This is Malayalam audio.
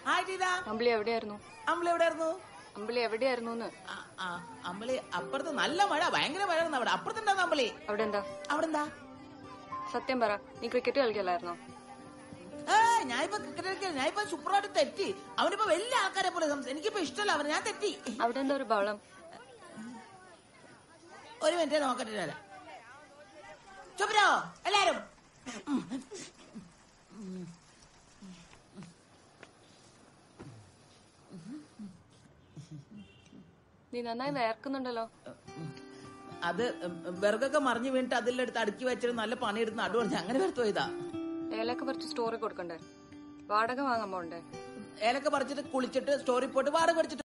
ഹായ് ടീന അമ്പിളി എവിടെയായിരുന്നു അമ്പിളി എവിടെയായിരുന്നു അമ്പിളി എവിടെയായിരുന്നു എന്ന് ആ, ആ, അമ്പിളി അപ്പുറത്ത് നല്ല മഴ ഭയങ്കര മഴ ആയിരുന്നു അവിടെ അപ്പുറത്തുണ്ടായിരുന്നു അമ്പിളി അവിടെ എന്താ അവിടെ എന്താ സത്യം പറ നീ ക്രിക്കറ്റ് കളിക്കലായിരുന്നോ ഏ ഞാനിപ്പോ ക്രിക്കറ്റ് കളിക്കാൻ ഞാനിപ്പോ സൂപ്പറായിട്ട് തെറ്റി അവനിപ്പോ വലിയ ആൾക്കാരെ പോലെ സംസാ- എനിക്കിപ്പോ ഇഷ്ടമല്ല അവന് ഞാൻ തെറ്റി അവിടെ എന്താ ഒരു ബഹളം ഒരു മിനിറ്റ് നോക്കട്ടെ വരാം ചുപ്പരോ എല്ലാരും നീ നന്നായി വേർക്കുന്നുണ്ടല്ലോ അത് വിറകൊക്കെ മറിഞ്ഞു വീണിട്ട് അതിലെടുത്ത് അടുക്കി വെച്ചിട്ട് നല്ല പണിയെടുത്ത് നടു പറഞ്ഞ് അങ്ങനെ വരത്തു പോയതാ ഏലൊക്കെ പറിച്ച് സ്റ്റോറി കൊടുക്കണ്ടേ വാടക വാങ്ങാൻ പോണ്ടേ ഏലൊക്കെ പറിച്ചിട്ട് കുളിച്ചിട്ട് സ്റ്റോറി പോയിട്ട് വാടക പഠിച്ചിട്ട്